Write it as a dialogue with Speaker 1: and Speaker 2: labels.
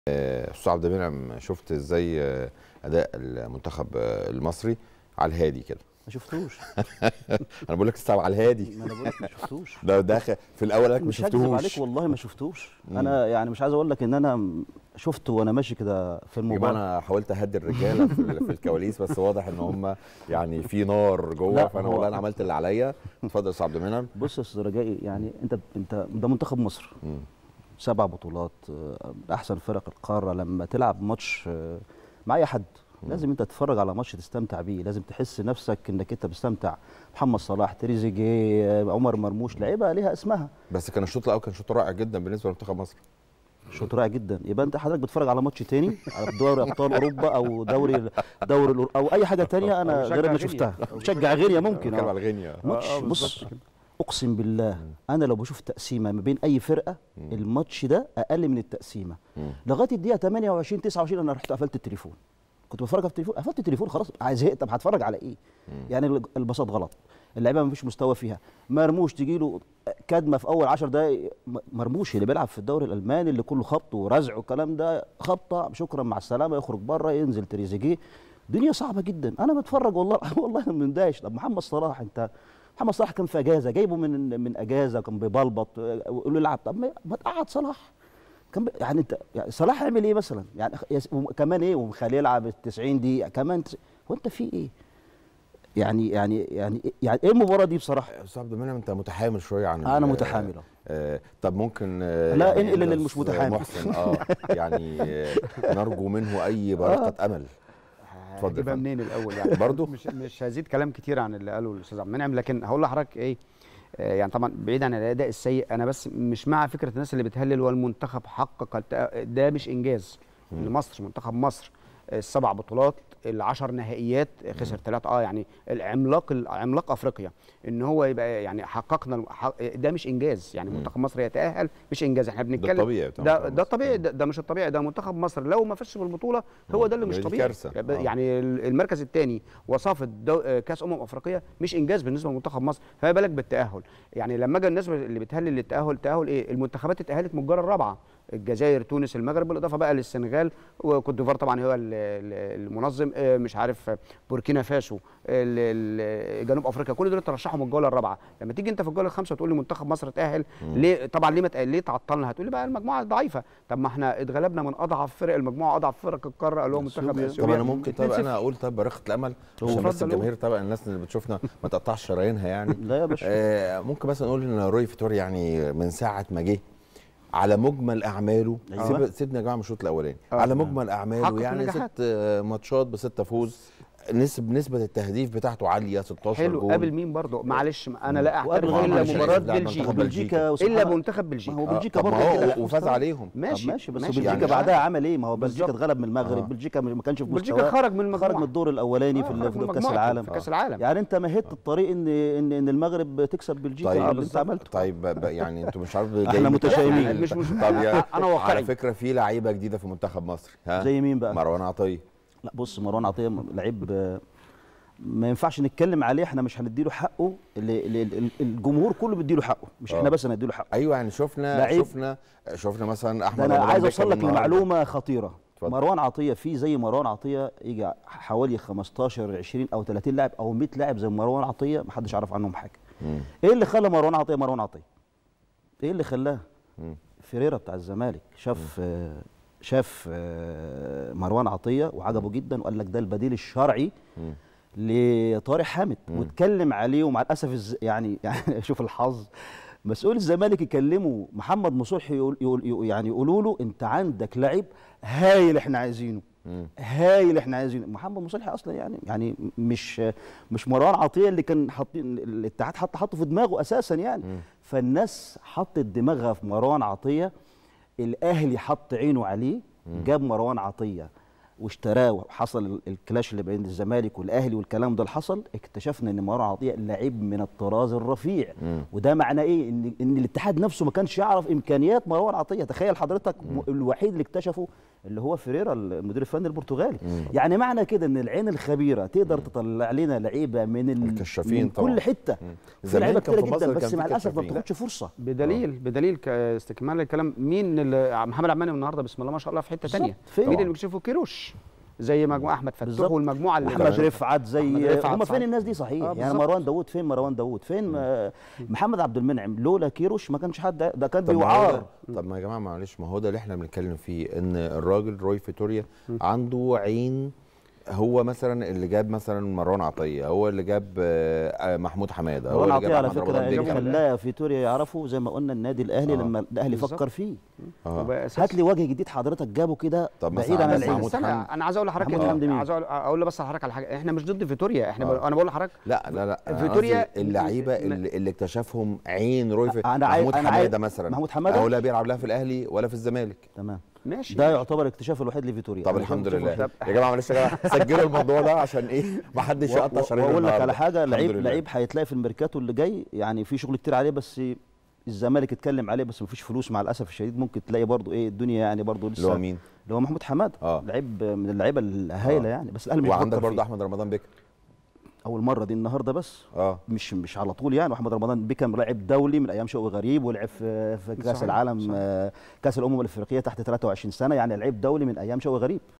Speaker 1: استاذ عبد المنعم شفت ازاي اداء المنتخب المصري على الهادي كده
Speaker 2: ما شفتوش
Speaker 1: انا بقول لك تستوعب على الهادي
Speaker 2: ما انا بقول لك ما شفتوش
Speaker 1: ده داخل في الاول قالك ما
Speaker 2: مش هكذب عليك
Speaker 1: شفتوش
Speaker 2: والله ما شفتوش انا يعني مش عايز اقول لك ان انا شفته وانا ماشي كده في
Speaker 1: يبقى
Speaker 2: الموبايل
Speaker 1: انا حاولت اهدي الرجاله في, ال- في الكواليس بس واضح ان هم يعني في نار جوه
Speaker 2: لا،
Speaker 1: فانا
Speaker 2: هو-
Speaker 1: والله انا عملت اللي عليا اتفضل يا استاذ عبد المنعم
Speaker 2: بص يا استاذ رجائي يعني انت انت ده منتخب مصر
Speaker 1: مم.
Speaker 2: سبع بطولات آه، احسن فرق القاره لما تلعب ماتش آه، مع اي حد لازم انت تتفرج على ماتش تستمتع بيه لازم تحس نفسك انك انت بتستمتع محمد صلاح تريزيجيه آه، عمر مرموش لعيبه ليها اسمها
Speaker 1: بس كان الشوط الاول كان شوط رائع جدا بالنسبه لمنتخب مصر
Speaker 2: شوط رائع جدا يبقى انت حضرتك بتتفرج على ماتش تاني على دوري ابطال اوروبا او دوري دوري الأور- او اي حاجه تانية انا
Speaker 3: أو
Speaker 2: غير اللي
Speaker 3: بيشجع
Speaker 2: شفتها بتشجع غينيا ممكن
Speaker 1: بتكلم
Speaker 2: آه.
Speaker 1: على غينيا
Speaker 2: ماتش
Speaker 3: آه،
Speaker 2: بص
Speaker 3: بالظبط كده.
Speaker 2: اقسم بالله انا لو بشوف تقسيمه ما بين اي فرقه الماتش ده اقل من التقسيمه
Speaker 1: مم.
Speaker 2: لغايه الدقيقه 28 29 انا رحت قفلت التليفون كنت بتفرج على التليفون قفلت التليفون خلاص عايز زهقت طب هتفرج على ايه يعني ال- البساط غلط اللعيبه ما فيش مستوى فيها مرموش تجي له كدمه في اول 10 دقائق م- مرموش اللي بيلعب في الدوري الالماني اللي كله خبط ورزع والكلام ده خبطه شكرا مع السلامه يخرج بره ينزل تريزيجيه دنيا صعبه جدا انا بتفرج والله والله مندهش طب محمد صلاح انت محمد صلاح كان في اجازه جايبه من من اجازه كان بيبلبط يقول له العب طب ما ما تقعد صلاح كان بي- يعني انت يعني صلاح يعمل ايه مثلا يعني يس- وكمان ايه ومخليه يلعب ال 90 دقيقه كمان تس- هو انت في ايه يعني يعني يعني إيه- يعني ايه المباراه دي بصراحه
Speaker 1: استاذ عبد المنعم انت متحامل شويه عن
Speaker 2: انا
Speaker 1: ال-
Speaker 2: متحامل أهو.
Speaker 1: آه، طب ممكن آه،
Speaker 2: لا،
Speaker 1: يعني
Speaker 2: انقل
Speaker 1: أنت
Speaker 2: للمش
Speaker 1: أستاذ
Speaker 2: متحامل.
Speaker 1: محسن اه يعني آه، نرجو منه اي برقه امل اتفضل يا
Speaker 3: هجيبها
Speaker 1: فندم.
Speaker 3: منين الاول يعني
Speaker 1: برضو؟
Speaker 3: مش مش هزيد كلام كتير عن اللي قاله الاستاذ عبد المنعم لكن هقول لحضرتك ايه آه، يعني طبعا بعيد عن الاداء السيء انا بس مش مع فكره الناس اللي بتهلل والمنتخب حقق الت- ده مش انجاز لمصر منتخب مصر السبع بطولات العشر نهائيات خسر ثلاثة اه يعني العملاق عملاق افريقيا ان هو يبقى يعني حققنا الم- حق- ده مش انجاز يعني منتخب مصر يتاهل مش انجاز احنا بنتكلم
Speaker 1: الطبيعي بتاع
Speaker 3: ده
Speaker 1: منتخب
Speaker 3: ده
Speaker 1: مصر.
Speaker 3: طبيعي ده, ده مش الطبيعي ده منتخب مصر لو ما فازش بالبطوله هو ده اللي مش
Speaker 1: دي
Speaker 3: طبيعي
Speaker 1: كارثة.
Speaker 3: يعني
Speaker 1: آه.
Speaker 3: يعني المركز الثاني وصافه دو... آه، كاس امم افريقيا مش انجاز بالنسبه لمنتخب مصر فما بالك بالتاهل يعني لما اجى الناس اللي بتهلل للتاهل تاهل ايه المنتخبات اتاهلت من الجاره الرابعه الجزائر تونس المغرب بالاضافه بقى للسنغال وكوت ديفوار طبعا هو ال- ال- المنظم آه، مش عارف آه، بوركينا فاسو ال- ال- جنوب افريقيا كل دول ترشحوا من الجوله الرابعه لما تيجي انت في الجوله الخامسه تقول لي منتخب مصر اتاهل ليه طبعا ليه ما تأهل- ليه تعطلنا هتقول لي بقى المجموعه ضعيفه طب ما احنا اتغلبنا من اضعف فرق المجموعه اضعف فرق القاره اللي هو منتخب
Speaker 2: أثيوبيا.
Speaker 1: طب
Speaker 3: اثيوبيا
Speaker 1: انا ممكن طب
Speaker 3: 2-0.
Speaker 1: انا اقول طب برقه الامل عشان
Speaker 3: اتفضل
Speaker 1: بس
Speaker 3: قول.
Speaker 1: الجماهير طبعا الناس اللي بتشوفنا ما تقطعش شرايينها يعني
Speaker 2: لا يا باشا
Speaker 1: آه ممكن مثلا نقول ان روي فيتوري يعني من ساعه ما جه على مجمل اعماله
Speaker 2: أيوة.
Speaker 1: سيب سيبنا يا جماعه من الشوط الاولاني
Speaker 3: آه.
Speaker 1: على مجمل اعماله
Speaker 3: حقق
Speaker 1: يعني
Speaker 3: نجاحات.
Speaker 1: ست آه، ماتشات بستة فوز نسب نسبه التهديف بتاعته عاليه 16
Speaker 3: حلو
Speaker 1: جول
Speaker 3: قابل مين برضه معلش انا لا
Speaker 2: وقابل
Speaker 3: اعترف
Speaker 2: مين؟
Speaker 3: الا
Speaker 2: معلش،
Speaker 3: مباراه
Speaker 1: لا،
Speaker 3: بلجيكا
Speaker 1: منتخب
Speaker 2: بلجيكا
Speaker 3: الا
Speaker 2: وسبحان-
Speaker 3: منتخب
Speaker 2: ما
Speaker 3: بلجيكا
Speaker 2: هو
Speaker 1: آه،
Speaker 2: بلجيكا
Speaker 1: طب ما
Speaker 2: برضه
Speaker 1: هو
Speaker 2: كده.
Speaker 1: وفاز عليهم
Speaker 3: ماشي
Speaker 2: طب ماشي بس
Speaker 3: ماشي.
Speaker 2: بلجيكا
Speaker 1: يعني-
Speaker 2: بعدها عمل ايه ما هو بلجيكا
Speaker 3: بالظبط.
Speaker 2: اتغلب من المغرب
Speaker 1: آه.
Speaker 2: بلجيكا ما كانش في
Speaker 3: بلجيكا
Speaker 2: مستواه
Speaker 3: خرج من المجموعة.
Speaker 2: خرج من الدور الاولاني
Speaker 3: آه،
Speaker 2: في
Speaker 3: خرج
Speaker 2: ال-
Speaker 3: من
Speaker 2: في كاس
Speaker 3: مجموعته
Speaker 2: العالم
Speaker 3: في كاس العالم
Speaker 2: يعني انت مهدت الطريق ان ان ان المغرب تكسب بلجيكا
Speaker 1: طيب.
Speaker 2: اللي انت
Speaker 3: بالظبط.
Speaker 2: عملته
Speaker 1: طيب ب- يعني انتوا مش عارف
Speaker 2: احنا
Speaker 1: جايين
Speaker 2: متشائمين.
Speaker 1: بتحليل.
Speaker 3: مش- مش-
Speaker 1: طب يا
Speaker 3: أنا واقعي.
Speaker 1: على فكره في لعيبه جديده في منتخب مصر ها
Speaker 2: زي مين بقى؟
Speaker 1: مروان عطيه
Speaker 2: لا بص مروان عطيه لعيب آه، ما ينفعش نتكلم عليه احنا مش هنديله حقه اللي اللي- اللي- الجمهور كله بيديله حقه مش احنا
Speaker 1: آه.
Speaker 2: بس هنديله حقه
Speaker 1: ايوه يعني شفنا
Speaker 2: لعيب.
Speaker 1: شفنا شفنا مثلا احمد
Speaker 2: ده انا
Speaker 1: رمضان
Speaker 2: عايز
Speaker 1: بيكهام
Speaker 2: اوصل لك
Speaker 1: النهاردة.
Speaker 2: لمعلومه خطيره
Speaker 1: اتفضل.
Speaker 2: مروان عطيه في زي مروان عطيه يجي حوالي 15 20 او 30 لاعب او 100 لاعب زي مروان عطيه ما حدش عارف عنهم حاجه
Speaker 1: مم.
Speaker 2: ايه اللي خلى مروان عطيه مروان عطيه ايه اللي خلاه
Speaker 1: مم.
Speaker 2: فيريرا بتاع الزمالك شاف آه، شاف آه، مروان عطيه وعجبه جدا وقال لك ده البديل الشرعي
Speaker 1: مم.
Speaker 2: لطارق حامد واتكلم عليه ومع الاسف الز- يعني يعني شوف الحظ مسؤول الزمالك يكلموا محمد مصلحي يقول يقول يقول- يعني يقولوا له انت عندك لعيب هايل احنا عايزينه
Speaker 1: مم.
Speaker 2: هايل احنا عايزينه محمد مصلحي اصلا يعني يعني مش مش مروان عطيه اللي كان حاطين الاتحاد حط حطه في دماغه اساسا يعني فالناس حطت دماغها في مروان عطيه الاهلي حط عينه عليه جاب مروان عطيه واشتراه وحصل ال- الكلاش اللي بين الزمالك والاهلي والكلام ده اللي حصل اكتشفنا ان مروان عطيه لعيب من الطراز الرفيع
Speaker 1: مم.
Speaker 2: وده معناه ايه ان ان الاتحاد نفسه ما كانش يعرف امكانيات مروان عطيه تخيل حضرتك م- الوحيد اللي اكتشفه اللي هو فيريرا المدير الفني البرتغالي
Speaker 1: مم.
Speaker 2: يعني معنى كده ان العين الخبيره تقدر تطلع لنا لعيبه من ال...
Speaker 1: الكشافين
Speaker 2: من
Speaker 1: طبعا.
Speaker 2: كل حته
Speaker 1: مم.
Speaker 2: في
Speaker 1: زمان
Speaker 2: لعيبه
Speaker 1: كان
Speaker 2: كتير
Speaker 1: في مصر
Speaker 2: جدا
Speaker 1: كان
Speaker 2: بس
Speaker 1: في
Speaker 2: مع الاسف ما
Speaker 1: كشافين.
Speaker 2: بتاخدش فرصه
Speaker 3: بدليل بدليل كاستكمال الكلام مين اللي محمد عبد المنعم النهارده بسم الله ما شاء الله في حته
Speaker 2: بالظبط.
Speaker 3: ثانيه
Speaker 2: فين؟
Speaker 3: مين اللي بيكشفوا كيروش زي مجموعه احمد فتوح
Speaker 2: بالظبط.
Speaker 3: والمجموعه اللي
Speaker 2: احمد
Speaker 1: تمام.
Speaker 2: رفعت زي
Speaker 3: أحمد رفعت
Speaker 2: هم فين
Speaker 3: صحيح.
Speaker 2: الناس دي صحيح
Speaker 3: آه،
Speaker 2: يعني
Speaker 3: بالظبط.
Speaker 2: مروان داوود فين مروان داوود فين آه، محمد عبد المنعم لولا كيروش ما كانش حد ده كان
Speaker 1: طب ما هو
Speaker 2: بيوعار
Speaker 1: ده- طب ما يا جماعه معلش ما هو ده اللي احنا بنتكلم فيه ان الراجل روي فيتوريا عنده عين هو مثلا اللي جاب مثلا مروان عطيه هو اللي جاب آه، آه، محمود حماده هو
Speaker 2: مروان
Speaker 1: اللي جاب
Speaker 2: عطيه على
Speaker 1: أحمد
Speaker 2: فكره
Speaker 1: رمضان
Speaker 2: اللي
Speaker 1: بيكهام.
Speaker 2: خلاه فيتوريا يعرفه زي ما قلنا النادي الاهلي
Speaker 1: آه.
Speaker 2: لما الاهلي
Speaker 3: بالظبط.
Speaker 2: فكر فيه
Speaker 1: آه.
Speaker 3: وبقى أساس.
Speaker 2: هات لي وجه جديد حضرتك جابه كده
Speaker 1: طب مثلا
Speaker 2: بعيد عن
Speaker 1: عندك
Speaker 2: العين
Speaker 1: محمود
Speaker 3: استنى
Speaker 1: حمدي.
Speaker 3: انا عايز اقول لحضرتك
Speaker 2: محمود
Speaker 3: إن-
Speaker 2: حمدي مين؟
Speaker 3: عايز اقول اقول بس لحضرتك على حاجه احنا مش ضد فيتوريا احنا
Speaker 1: آه.
Speaker 3: بقول- انا بقول لحضرتك
Speaker 1: لا لا لا أنا
Speaker 3: فيتوريا-
Speaker 1: قصدي اللعيبه اللي, اللي اكتشفهم عين روي في
Speaker 2: أنا عايز-
Speaker 1: محمود
Speaker 2: أنا عايز-
Speaker 1: حماده مثلا
Speaker 2: محمود حمادة؟
Speaker 1: هو لا بيلعب لا في الاهلي ولا في الزمالك
Speaker 2: تمام
Speaker 3: ماشي
Speaker 2: ده يعتبر الاكتشاف الوحيد لفيتوريا
Speaker 1: طب
Speaker 2: أنا
Speaker 1: الحمد
Speaker 2: شايف-
Speaker 1: لله
Speaker 3: طب-
Speaker 1: يا جماعه معلش يا جماعه سجلوا الموضوع ده عشان ايه ما حدش
Speaker 2: و-
Speaker 1: يقطع
Speaker 2: و-
Speaker 1: شرايين
Speaker 2: واقول لك على
Speaker 1: النهاردة.
Speaker 2: حاجه
Speaker 1: الحمد
Speaker 2: لعيب
Speaker 1: لله.
Speaker 2: لعيب هيتلاقي في الميركاتو اللي جاي يعني في شغل كتير عليه بس الزمالك اتكلم عليه بس مفيش فلوس مع الاسف الشديد ممكن تلاقي برضو ايه الدنيا يعني برضو لسه
Speaker 1: اللي هو مين؟
Speaker 2: اللي هو محمود حماد
Speaker 1: آه.
Speaker 2: لعيب من اللعيبه الهايله
Speaker 1: آه.
Speaker 2: يعني بس الاهلي مش
Speaker 1: وعندك
Speaker 2: بيفكر
Speaker 1: برضه
Speaker 2: فيه.
Speaker 1: احمد رمضان بيكر
Speaker 2: اول مره دي النهارده بس
Speaker 1: اه
Speaker 2: مش مش على طول يعني واحمد رمضان بيكم لاعب دولي من ايام شوقي غريب ولعب في في كاس
Speaker 3: صحيح،
Speaker 2: العالم
Speaker 3: صحيح.
Speaker 2: آه، كاس الامم الافريقيه تحت 23 سنه يعني لعيب دولي من ايام شوقي غريب